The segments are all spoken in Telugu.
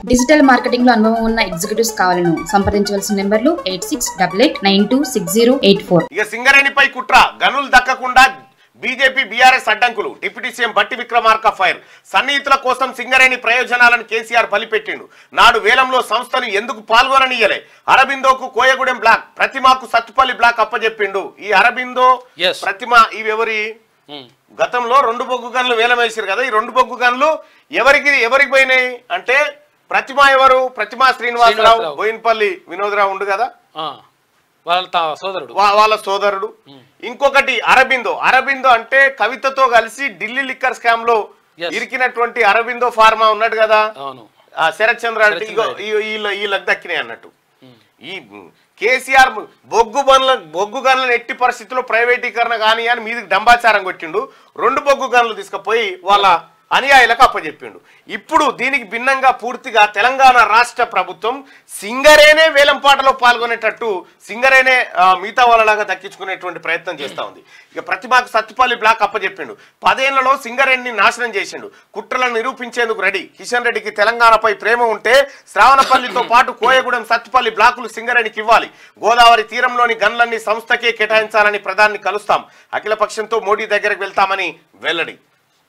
డిజిటల్ మార్కెటింగ్ లో అనుభవం ఉన్న ఎగ్జిక్యూటివ్స్ కావాలను సంప్రదించవలసిన నెంబర్లు eight six double eight nine two six zero eight four ఇక సింగరేణిపై కుట్ర గనులు దక్కకుండా బీజేపీ బీఆర్ఎస్ అడ్డంకులు deputy CM Bhatti Vikramarka fire సన్నిహితుల కోసం సింగరేణి ప్రయోజనాలను కేసీఆర్ బలిపెట్టిండు నాడు వేలంలో సంస్థలు ఎందుకు పాల్గొననీయలే అరబిందోకు కోయగూడెం బ్లాక్ ప్రతిమాకు సత్తుపల్లి బ్లాక్ అప్పజెప్పిండు ఈ అరబిందో Yes. ప్రతిమ ఇవి ఎవరి ఉమ్. గతంలో రెండు బొగ్గు గన్లు వేలం వేసారు కదా ఈ రెండు బొగ్గు గన్లు ఎవరికి ఎవరికి పోయినాయి అంటే ప్రతిమ ఎవరు ప్రతిమ శ్రీనివాసరావు శ్రీనివాసరావు. బోయినపల్లి వినోదరావు ఉండు కదా ఆ. వాళ్ళ తా- సోదరుడు వా- వాళ్ళ సోదరుడు ఇంకొకటి అరబిందో అరబిందో అంటే కవితతో కలిసి ఢిల్లీ లిక్కర్ స్కామ్ లో Yes. ఇరికినటువంటి అరబిందో ఫార్మా ఉన్నాడు కదా అవును ఆ శరత్ చంద్ర అంటే శరత్ ఇగో చంద్ర ఈ- వీళ్ళ వీళ్ళకి దక్కినాయి అన్నట్టు ఈ కేసీఆర్ బొగ్గు బండ్ల బొగ్గు గన్లను ఎట్టి పరిస్థితుల్లో ప్రైవేటీకరణ కానీ అని మీదకి డంబాచారం కొట్టిండు రెండు బొగ్గు గన్లు తీసుకుపోయి వాళ్ళ అనుయాయులకు అప్పచెప్పిండు ఇప్పుడు దీనికి భిన్నంగా పూర్తిగా తెలంగాణ రాష్ట్ర ప్రభుత్వం సింగరేనే వేలంపాటలో పాల్గొనేటట్టు సింగరేనే ఆ, మిగతా వాళ్ళలాగా దక్కించుకునేటువంటి ప్రయత్నం చేస్తా ఉంది ఇక ప్రతిమాకు సత్తుపల్లి బ్లాక్ అప్పచెప్పిండు పదేళ్లలో సింగరేణిని నాశనం చేసిండు కుట్రలను నిరూపించేందుకు రెడీ కిషన్ రెడ్డికి తెలంగాణపై ప్రేమ ఉంటే శ్రావణపల్లితో పాటు కోయగూడెం సత్తుపల్లి బ్లాకులు సింగరేణికి ఇవ్వాలి గోదావరి తీరంలోని గన్లన్నీ సంస్థకే కేటాయించాలని ప్రధాని కలుస్తాం అఖిలపక్షంతో మోడీ దగ్గరకు వెళ్తామని వెల్లడి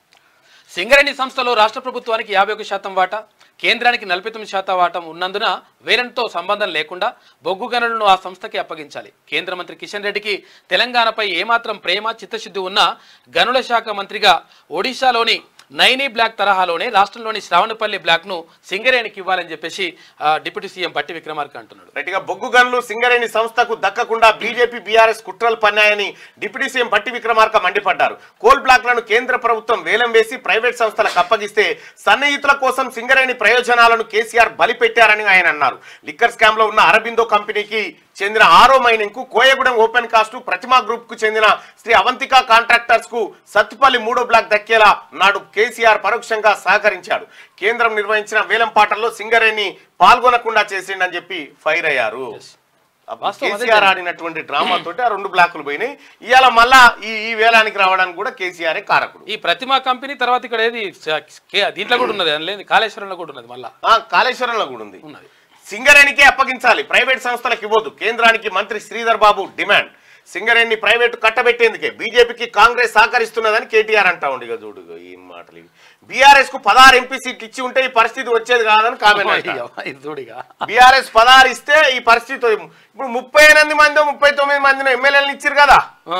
సింగరేణి సంస్థలో రాష్ట్ర ప్రభుత్వానికి యాభై ఒక శాతం వాటా కేంద్రానికి నలభై తొమ్మిది శాతం వాటం ఉన్నందున వేరంతో సంబంధం లేకుండా బొగ్గు గనులను ఆ సంస్థకి అప్పగించాలి కేంద్ర మంత్రి కిషన్ రెడ్డికి తెలంగాణపై ఏమాత్రం ప్రేమ చిత్తశుద్ధి ఉన్నా గనుల శాఖ మంత్రిగా ఒడిశాలోని నైనీ బ్లాక్ తరహాలోనే రాష్ట్రంలోని శ్రావణపల్లి బ్లాక్ను సింగరేణికి ఇవ్వాలని చెప్పేసి ఆ, డిప్యూటీ సీఎం బట్టి విక్రమార్క అంటున్నాడు రైట్గా బొగ్గు గన్లు సింగరేణి సంస్థకు దక్కకుండా బీజేపీ బీఆర్ఎస్ కుట్రలు పన్నాయని డిప్యూటీ సీఎం బట్టి విక్రమార్క మండిపడ్డారు కోల్ బ్లాక్లను కేంద్ర ప్రభుత్వం వేలం వేసి ప్రైవేట్ సంస్థలకు అప్పగిస్తే సన్నిహితుల కోసం సింగరేణి ప్రయోజనాలను కేసీఆర్ బలిపెట్టారని ఆయన అన్నారు లిక్కర్ స్కామ్ లో ఉన్న అరబిందో కంపెనీకి చెందిన ఆరో మైనింగ్ కు Koyagudem open cast Pratima group కు చెందిన శ్రీ అవంతిక కాంట్రాక్టర్స్ కు సత్తుపల్లి మూడో బ్లాక్ దక్కేలా నాడు కేసీఆర్ పరోక్షంగా సహకరించాడు కేంద్రం నిర్వహించిన వేలంపాటల్లో సింగరేణి పాల్గొనకుండా చేసిండని చెప్పి ఫైర్ అయ్యారు అప్పుడు వాస్తవం అదే కేసీఆర్ ఆడినటువంటి డ్రామా తోటి ఆ రెండు బ్లాకులు పోయినాయి ఇవాళ మళ్ళా ఈ ఈ వేలానికి రావడానికి కూడా కేసీఆర్ కారకుడు ఈ ప్రతిమా కంపెనీ తర్వాత ఇక్కడ ఏది స- కే- దీంట్లో కూడా ఉన్నది అని లేదు కాళేశ్వరంలో కూడా ఉన్నది మళ్ళా ఆ, కాళేశ్వరంలో కూడా ఉంది ఉన్నది సింగరేణికే అప్పగించాలి ప్రైవేట్ సంస్థలకు ఇవ్వద్దు కేంద్రానికి మంత్రి శ్రీధర్ బాబు డిమాండ్ సింగరేణి ప్రైవేటు కట్టబెట్టేందుకే బీజేపీకి కాంగ్రెస్ సహకరిస్తున్నదని కేటీఆర్ అంటా ఉండి ఇక చూడు ఇగో ఈ మాటలు బీఆర్ఎస్ కు పదహారు ఎంపీ సీట్లు ఇచ్చి ఉంటే ఈ పరిస్థితి వచ్చేది కాదని కామెంట్ అంటారు. ఇది చూడిగా బీఆర్ఎస్ పదహారు ఇస్తే ఈ పరిస్థితి ఇప్పుడు ముప్పై ఎనిమిది మంది ముప్పై తొమ్మిది మందిని ఎమ్మెల్యేలను ఇచ్చారు కదా ఆ.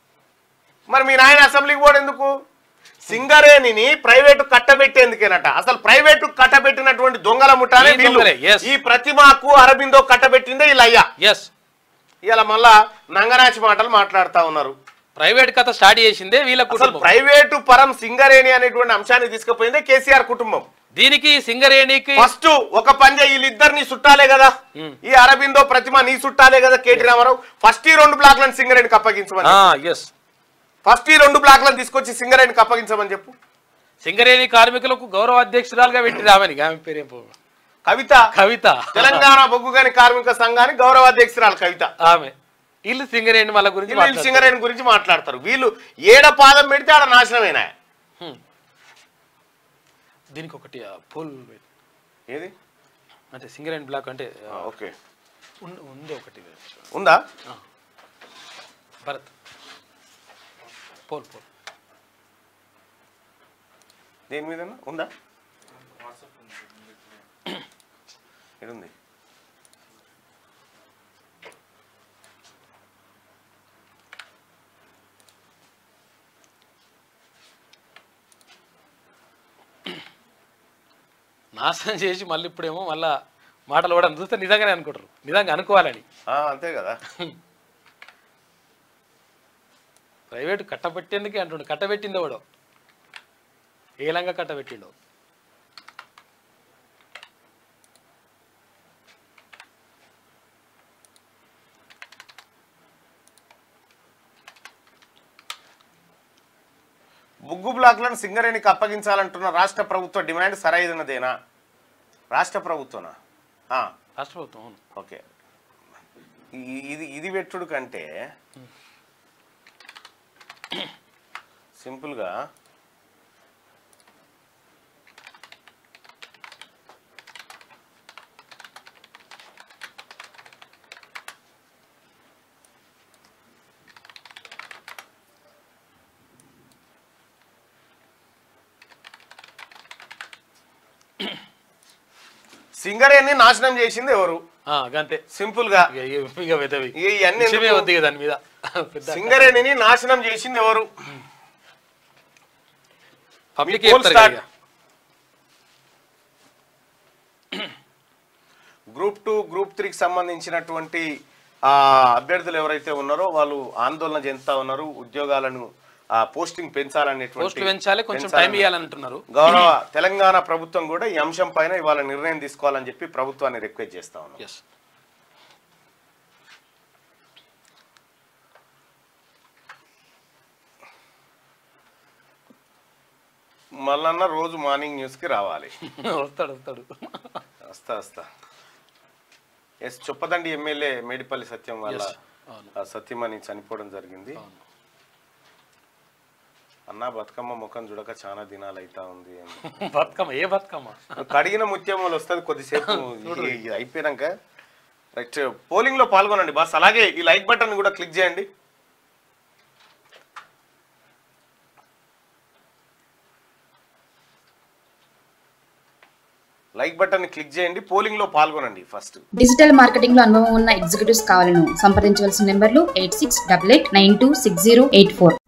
మరి మీ నాయన అసెంబ్లీకి పోవడం ఎందుకు సింగరేణిని ప్రైవేటు కట్టబెట్టేందుకేనట అసలు ప్రైవేటు కట్టబెట్టినటువంటి దొంగల ముఠానే ఈ వీళ్ళు దొంగలే, yes. ఈ ప్రతిమాకు అరబిందో కట్టబెట్టిందే వీళ్ళు అయ్యా ఎస్ ఇలా మళ్ళా నంగనాచి మాటలు మాట్లాడుతా ఉన్నారు ప్రైవేట్ కథ స్టార్ట్ చేసిందే వీళ్ళ అసలు కుటుంబం ప్రైవేటు పరం సింగరేణి అనేటువంటి అంశాన్ని తీసుకుపోయిందే కేసీఆర్ కుటుంబం దీనికి సింగరేణికి ఫస్ట్ ఒక పని చేయి వీళ్ళిద్దరిని చుట్టాలే కదా ఈ అరబిందో ప్రతిమ నీ చుట్టాలే కదా కేటీ రామారావు ఫస్ట్ ఈ రెండు బ్లాక్లను సింగరేణికి అప్పగించమని ఎస్ ఫస్ట్ ఈ రెండు బ్లాక్లను తీసుకొచ్చి సింగరేణికి అప్పగించమని చెప్పు సింగరేణి కార్మికులకు గౌరవ అధ్యక్షురాలుగా పెట్టి రామని ఆమె పేరేం పో- కవిత కవిత తెలంగాణ బొగ్గుగని కార్మిక సంఘానికి గౌరవ అధ్యక్షురాలు కవిత ఆమె వీళ్ళు సింగరేణి వాళ్ళ గురించి వీళ్ళు మాట్లాడతారు. సింగరేణి గురించి మాట్లాడతారు వీళ్ళు ఏడ పాదం పెడితే ఆడ నాశనమేనా హ్మ్. దీనికి ఒకటి ఆ, పోల్ ఏది అంటే సింగరేణి బ్లాక్ అంటే ఆ, ఓకే ఉన్- ఉంది ఒకటి ఉందా భరత్ పోల్ పోల్ దేని మీద ఉందా ఉంది నాశనం చేసి మళ్ళీ ఇప్పుడేమో మళ్ళా మాటలు కూడా చూస్తే నిజంగానే అనుకుంటారు నిజంగా అనుకోవాలని ఆ, అంతే కదా ప్రైవేట్ కట్టబెట్టేందుకే అంటుండు కట్టబెట్టింది ఎవడో ఏలంగా కట్టబెట్టిండు బుగ్గు బ్లాక్లను సింగరేణికి అప్పగించాలంటున్న రాష్ట్ర ప్రభుత్వ డిమాండ్ సరైనదేనా రాష్ట్ర ప్రభుత్వనా ఆ, రాష్ట్ర ప్రభుత్వం అవును ఓకే ఈ- ఇది ఇది పెట్టుడు కంటే సింపుల్గా సింగరేణి నాశనం చేసింది ఎవరు ఆ, గంతే సింపుల్ గా ఇక ఇక- ఇక పెద్దవి ఇక ఇవన్నీ విషయమే ఎందుకు? వద్దు ఇక దాని మీద పెద్ద సింగరేణిని నాశనం చేసింది ఎవరు పబ్లిక్ మీ poll చెప్తారు start. ఇక. గ్రూప్ టూ గ్రూప్ త్రీకి సంబంధించినటువంటి ఆ అభ్యర్థులు ఎవరైతే ఉన్నారో వాళ్ళు ఆందోళన చెందుతా ఉన్నారు ఉద్యోగాలను ఆ పోస్టింగ్ పెంచాలనేటువంటి పోస్టులు పెంచాలి కొంచెం పెంచాలని- టైం ఇవ్వాలని అంటున్నారు గౌరవ తెలంగాణ ప్రభుత్వం కూడా ఈ అంశం పైన ఇవాళ నిర్ణయం తీసుకోవాలని చెప్పి ప్రభుత్వాన్ని రిక్వెస్ట్ చేస్తా ఉన్నాం ఎస్ మళ్ళన్న రోజు మార్నింగ్ న్యూస్ కి రావాలి వస్తాడు వస్తాడు వస్తా వస్తా ఎస్ చొప్పదండి ఎమ్మెల్యే మేడిపల్లి సత్యం వల్ల Yes. అవును. ఆ సత్యమని చనిపోవడం జరిగింది అవును. అన్న బతుకమ్మ ముఖం చూడక చాలా దినాలు అయితా ఉంది అని. బతుకమ్మ ఏ బతుకమ్మ కడిగిన ముత్యములు వస్తుంది కొద్దిసేపు ఇది- ఇది అయిపోయినాక రైట్ పోలింగ్ లో పాల్గొనండి బాస్ అలాగే ఈ లైక్ బటన్ కూడా క్లిక్ చేయండి లైక్ బటన్ క్లిక్ చేయండి పోలింగ్ లో పాల్గొనండి ఫస్ట్ డిజిటల్ మార్కెటింగ్ లో అనుభవం ఉన్న ఎగ్జిక్యూటివ్స్ కావాలను సంప్రదించవలసిన నెంబర్లు eight six double eight nine two six zero eight four